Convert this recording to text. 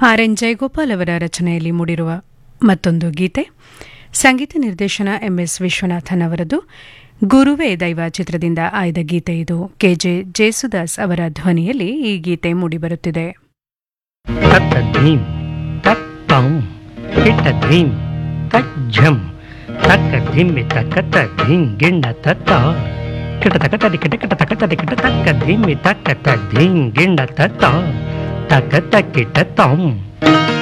R N Jayagopal ಅವರ ರಚನೆಯಲ್ಲಿ ಮೂಡಿರುವ ಮತ್ತೊಂದು ಗೀತೆ ಸಂಗೀತ ನಿರ್ದೇಶನ ಎಂಎಸ್ ವಿಶ್ವನಾಥನ್ ಅವರದು ಗುರುವೇ ದೈವ ಚಿತ್ರದಿಂದ ಆಯ್ದ ಗೀತೆ ಇದು ಕೆಜೆ ಜೇಸುದಾಸ್ ಅವರ ಧ್ವನಿಯಲ್ಲಿ ಈ ಗೀತೆ ಮೂಡಿಬರುತ್ತಿದೆ ತತ್ತ ಧೀಂ ತತ್ತಂ ಹಿಟ್ಟ ಧೀಂ ತಜ್ಜಂ ತಕ್ಕ ಧಿಮ್ಮಿ ತಕ್ಕ ತ ಧಿಂ ಗಿಣ್ಣ ತತ್ತ ಕಿಟ ತಕ ತದಿ ಕಿಟ ಕಿಟ ತಕ ತದಿ ಕಿಟ ತಕ್ಕ ಧಿಮ್ಮಿ ತಕ್ಕ ತ ಧಿಂ ಗಿಣ್ಣ ತತ್ತ ತಕ ತ ಕಿಟ ತಂ